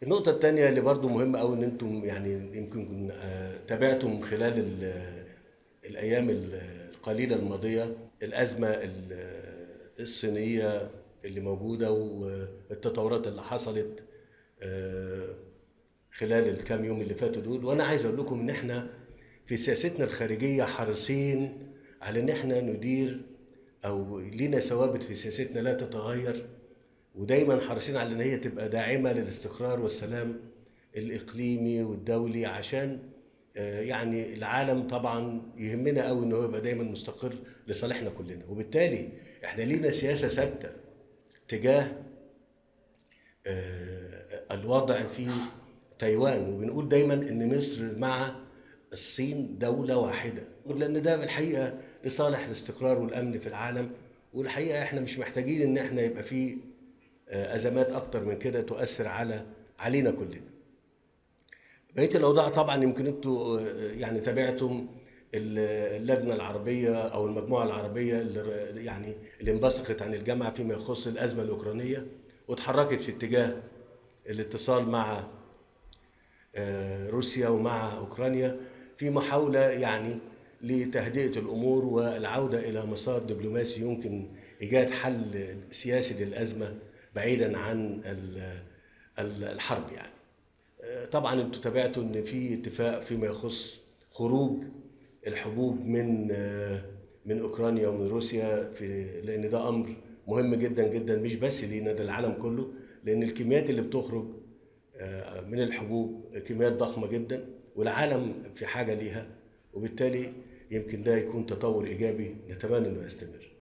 النقطة الثانية اللي برضو مهمة أوي إن أنتم يعني يمكن آه، تابعتم خلال ال- الأيام القليلة الماضية الأزمة ال- الصينية اللي موجودة والتطورات اللي حصلت آه، خلال الكام يوم اللي فاتوا دول وأنا عايز أقول لكم إن إحنا في سياستنا الخارجية حريصين على إن إحنا ندير أو لينا ثوابت في سياستنا لا تتغير ودايما حريصين على ان هي تبقى داعمه للاستقرار والسلام الاقليمي والدولي عشان آه، يعني العالم طبعا يهمنا قوي ان هو يبقى دايما مستقر لصالحنا كلنا وبالتالي احنا لينا سياسه ثابته تجاه آه، الوضع في تايوان وبنقول دايما ان مصر مع الصين دولة واحدة لأن ده الحقيقة لصالح الاستقرار والأمن في العالم والحقيقة احنا مش محتاجين ان احنا يبقى في آه، أزمات أكتر من كده تؤثر على علينا كلنا بقية الأوضاع طبعا يمكن انتوا آه، يعني تابعتم ال- اللجنة العربية أو المجموعة العربية اللي يعني اللي انبثقت عن الجامعة فيما يخص الأزمة الأوكرانية وتحركت في اتجاه الاتصال مع آه، روسيا ومع اوكرانيا في محاوله يعني لتهدئه الامور والعوده الى مسار دبلوماسي يمكن ايجاد حل سياسي للازمه بعيدا عن ال- ال- الحرب يعني. آه، طبعا انتوا تابعتوا ان في اتفاق فيما يخص خروج الحبوب من آه، من اوكرانيا ومن روسيا في لان ده امر مهم جدا جدا مش بس لينا ده العالم كله لان الكميات اللي بتخرج آه، من الحبوب كميات ضخمه جدا والعالم في حاجه ليها وبالتالي يمكن ده يكون تطور ايجابي نتمنى انه يستمر